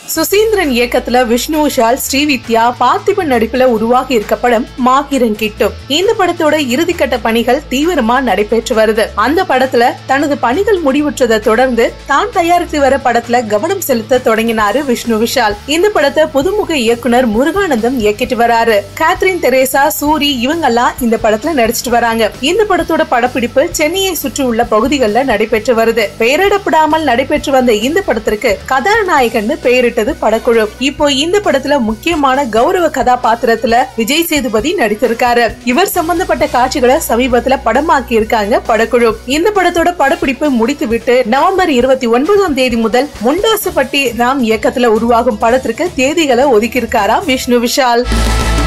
சுசீந்திரன் இயக்கத்துல விஷ்ணு விஷால் ஸ்ரீவித்யா பார்த்திபன் நடிப்புல உருவாகி இருக்க படம் மாகிரன் கிட்டும் இந்த படத்தோட இறுதிக்கட்ட பணிகள் தீவிரமா நடைபெற்று வருது அந்த படத்துல தனது பணிகள் முடிவுற்றதை தொடர்ந்து தான் தயாரித்து வர படத்துல கவனம் செலுத்த தொடங்கினாரு விஷ்ணு விஷால் இந்த படத்தை புதுமுக இயக்குனர் முருகானந்தம் இயக்கிட்டு வராரு கேத்ரின் தெரேசா சூரி இவங்கெல்லாம் இந்த படத்துல நடிச்சிட்டு வராங்க இந்த படத்தோட படப்பிடிப்பு சென்னையை சுற்றி உள்ள பகுதிகளில் நடைபெற்று வருது பெயரிடப்படாமல் நடைபெற்று வந்த இந்த படத்திற்கு கதாநாயகன் பெயரிட்டது படக்குழு இப்போ இந்த படத்துல முக்கியமான கௌரவ கதாபாத்திரத்துல விஜய் சேதுபதி நடித்திருக்காரு இவர் சம்பந்தப்பட்ட காட்சிகளை சமீபத்துல படமாக்கி இருக்காங்க படக்குழு இந்த படத்தோட படப்பிடிப்பு முடித்து விட்டு நவம்பர் இருபத்தி ஒன்பதாம் தேதி முதல் முண்டாசுப்பட்டி ராம் இயக்கத்துல உருவாகும் படத்திற்கு தேதிகளை ஒதுக்கி இருக்காரா விஷ்ணு விஷால்